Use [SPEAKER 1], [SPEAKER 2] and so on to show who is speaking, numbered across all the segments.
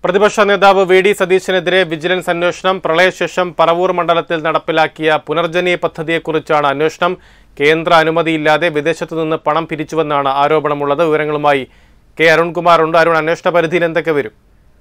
[SPEAKER 1] പ്രതിപക്ഷ നേതാവ് V D സതീശനെതിരെ vigilance അന്വേഷണം പ്രളയശേഷം പറവൂർ മണ്ഡലത്തിൽ നടപ്പിലാക്കിയ പുനർജനി പദ്ധതിയെക്കുറിച്ചാണ് അന്വേഷണം കേന്ദ്ര അനുമതിയില്ലാതെ വിദേശത്തു നിന്ന് പണം പിരിച്ചുവെന്നാണ് ആരോപണമുള്ളത് വിവരങ്ങളുമായി കെ അരുൺകുമാർ ഉണ്ട് അരുൺ അന്വേഷണ പരിധിയിൽ എന്തൊക്കെ വരും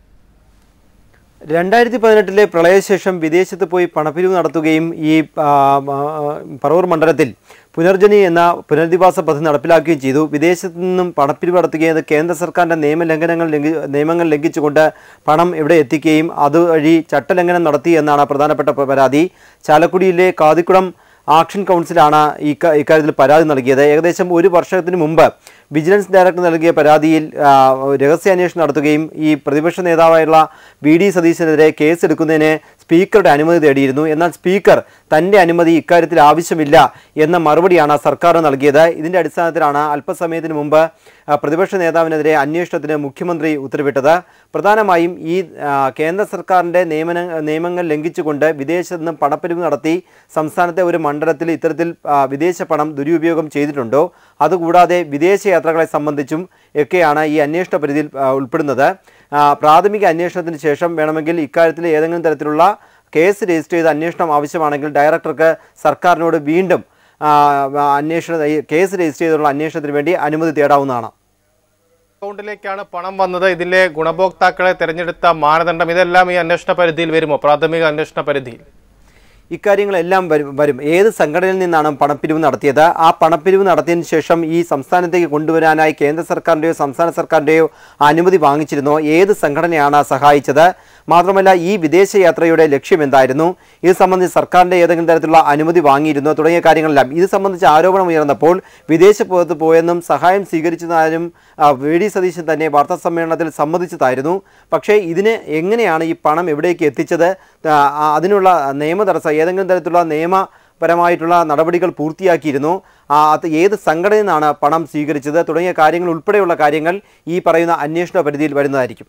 [SPEAKER 2] രണ്ടായിരത്തി പതിനെട്ടിലെ പ്രളയശേഷം വിദേശത്ത് പോയി പണപ്പിരിവ് നടത്തുകയും ഈ ആ, ആ, പറവൂർ മണ്ഡലത്തിൽ പുനർജനി എന്ന പുനരധിവാസ പദ്ധതി നടപ്പിലാക്കുകയും ചെയ്തു വിദേശത്തു നിന്നും പണപ്പിരിവ് നടത്തുകയും അത് കേന്ദ്ര സർക്കാരിൻ്റെ നിയമലംഘനങ്ങൾ ലംഘി നിയമങ്ങൾ ലംഘിച്ചുകൊണ്ട് പണം ഇവിടെ എത്തിക്കുകയും അതുവഴി ചട്ടലംഘനം നടത്തി എന്നാണ് പ്രധാനപ്പെട്ട പരാതി ചാലക്കുടിയിലെ കാതിക്കുളം ആക്ഷൻ കൗൺസിലാണ് ഈ ക- ഇക്കാര്യത്തിൽ പരാതി നൽകിയത് ഏകദേശം ഒരു വർഷത്തിന് മുമ്പ് വിജിലൻസ് ഡയറക്ടർ നൽകിയ പരാതിയിൽ ആ, രഹസ്യാന്വേഷണം നടത്തുകയും ഈ പ്രതിപക്ഷ നേതാവായുള്ള വി ഡി സതീശനെതിരെ കേസെടുക്കുന്നതിന് സ്പീക്കറുടെ അനുമതി തേടിയിരുന്നു എന്നാൽ സ്പീക്കർ തൻ്റെ അനുമതി ഇക്കാര്യത്തിൽ ആവശ്യമില്ല എന്ന മറുപടിയാണ് സർക്കാർ നൽകിയത് ഇതിൻ്റെ അടിസ്ഥാനത്തിലാണ് അല്പസമയത്തിന് മുമ്പ് ആ, പ്രതിപക്ഷ നേതാവിനെതിരെ അന്വേഷണത്തിന് മുഖ്യമന്ത്രി ഉത്തരവിട്ടത് പ്രധാനമായും ഈ ആ, കേന്ദ്ര സർക്കാരിൻ്റെ നിയമന നിയമങ്ങൾ ലംഘിച്ചുകൊണ്ട് വിദേശത്ത് നിന്ന് പണപ്പിരിവ് നടത്തി സംസ്ഥാനത്തെ ഒരു മണ്ഡലത്തിൽ ഇത്തരത്തിൽ ആ, വിദേശ പണം ദുരുപയോഗം ചെയ്തിട്ടുണ്ടോ അതുകൂടാതെ വിദേശ യാത്രകളെ സംബന്ധിച്ചും ഒക്കെയാണ് ഈ അന്വേഷണ പരിധിയിൽ ആ, ഉൾപ്പെടുന്നത് ആ, പ്രാഥമിക അന്വേഷണത്തിന് ശേഷം വേണമെങ്കിൽ ഇക്കാര്യത്തിൽ ഏതെങ്കിലും തരത്തിലുള്ള കേസ് രജിസ്റ്റർ ചെയ്ത അന്വേഷണം ആവശ്യമാണെങ്കിൽ ഡയറക്ടർക്ക് സർക്കാരിനോട് വീണ്ടും ആ, അന്വേഷണ ഈ കേസ് രജിസ്റ്റർ ചെയ്തുള്ള അന്വേഷണത്തിന് വേണ്ടി അനുമതി തേടാവുന്നതാണ്
[SPEAKER 1] അക്കൗണ്ടിലേക്കാണ് പണം വന്നത് ഇതിലെ ഗുണഭോക്താക്കളെ തെരഞ്ഞെടുത്ത മാനദണ്ഡം ഇതെല്ലാം ഈ അന്വേഷണ പരിധിയിൽ വരുമോ പ്രാഥമിക അന്വേഷണ പരിധിയിൽ
[SPEAKER 2] ഇക്കാര്യങ്ങളെല്ലാം വരും വരും ഏത് സംഘടനയിൽ നിന്നാണ് പണപ്പിരിവ് നടത്തിയത് ആ പണപ്പിരിവ് നടത്തിയതിന് ശേഷം ഈ സംസ്ഥാനത്തേക്ക് കൊണ്ടുവരാനായി കേന്ദ്ര സർക്കാരിൻ്റെയോ സംസ്ഥാന സർക്കാരിൻ്റെയോ അനുമതി വാങ്ങിച്ചിരുന്നോ ഏത് സംഘടനയാണ് സഹായിച്ചത് മാത്രമല്ല ഈ വിദേശ യാത്രയുടെ ലക്ഷ്യം എന്തായിരുന്നു ഇത് സംബന്ധിച്ച് സർക്കാരിൻ്റെ ഏതെങ്കിലും തരത്തിലുള്ള അനുമതി വാങ്ങിയിരുന്നോ തുടങ്ങിയ കാര്യങ്ങളെല്ലാം ഇത് സംബന്ധിച്ച് ആരോപണം ഉയർന്നപ്പോൾ വിദേശത്ത് പോയെന്നും സഹായം സ്വീകരിച്ചതായും ആ, വി ഡി സതീശൻ തന്നെ വാർത്താ സമ്മേളനത്തിൽ സമ്മതിച്ചതായിരുന്നു പക്ഷേ ഇതിന് എങ്ങനെയാണ് ഈ പണം എവിടേക്ക് എത്തിച്ചത് ആ, ആ, അതിനുള്ള നിയമ തടസ്സം ഏതെങ്കിലും തരത്തിലുള്ള നിയമപരമായിട്ടുള്ള നടപടികൾ പൂർത്തിയാക്കിയിരുന്നു ആ, അത് ഏത് സംഘടനയിൽ നിന്നാണ് പണം സ്വീകരിച്ചത് തുടങ്ങിയ കാര്യങ്ങൾ ഉൾപ്പെടെയുള്ള കാര്യങ്ങൾ ഈ പറയുന്ന അന്വേഷണ പരിധിയിൽ വരുന്നതായിരിക്കും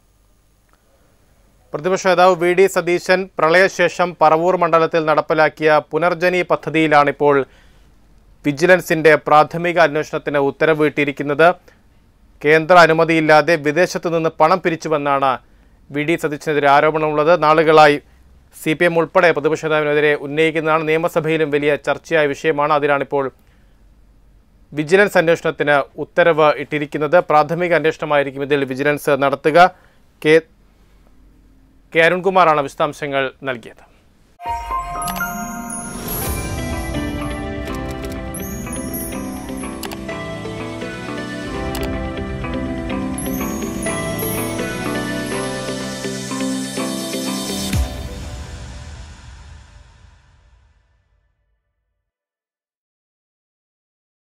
[SPEAKER 1] പ്രതിപക്ഷ നേതാവ് വി ഡി സതീശൻ പ്രളയശേഷം പറവൂർ മണ്ഡലത്തിൽ നടപ്പിലാക്കിയ പുനർജനി പദ്ധതിയിലാണിപ്പോൾ വിജിലൻസിന്റെ പ്രാഥമിക അന്വേഷണത്തിന് ഉത്തരവ് ഇട്ടിരിക്കുന്നത് കേന്ദ്ര അനുമതിയില്ലാതെ വിദേശത്തു നിന്ന് പണം പിരിച്ചുവെന്നാണ് വി ഡി സതീശനെതിരെ ആരോപണമുള്ളത് നാളുകളായി സി പി എം ഉൾപ്പെടെ പ്രതിപക്ഷ നേതാവിനെതിരെ ഉന്നയിക്കുന്നതാണ് നിയമസഭയിലും വലിയ ചർച്ചയായ വിഷയമാണ് അതിലാണിപ്പോൾ വിജിലൻസ് അന്വേഷണത്തിന് ഉത്തരവ് ഇട്ടിരിക്കുന്നത് പ്രാഥമിക അന്വേഷണമായിരിക്കും ഇതിൽ വിജിലൻസ് നടത്തുക കെ കെ അരുൺകുമാറാണ് വിശദാംശങ്ങൾ നൽകിയത്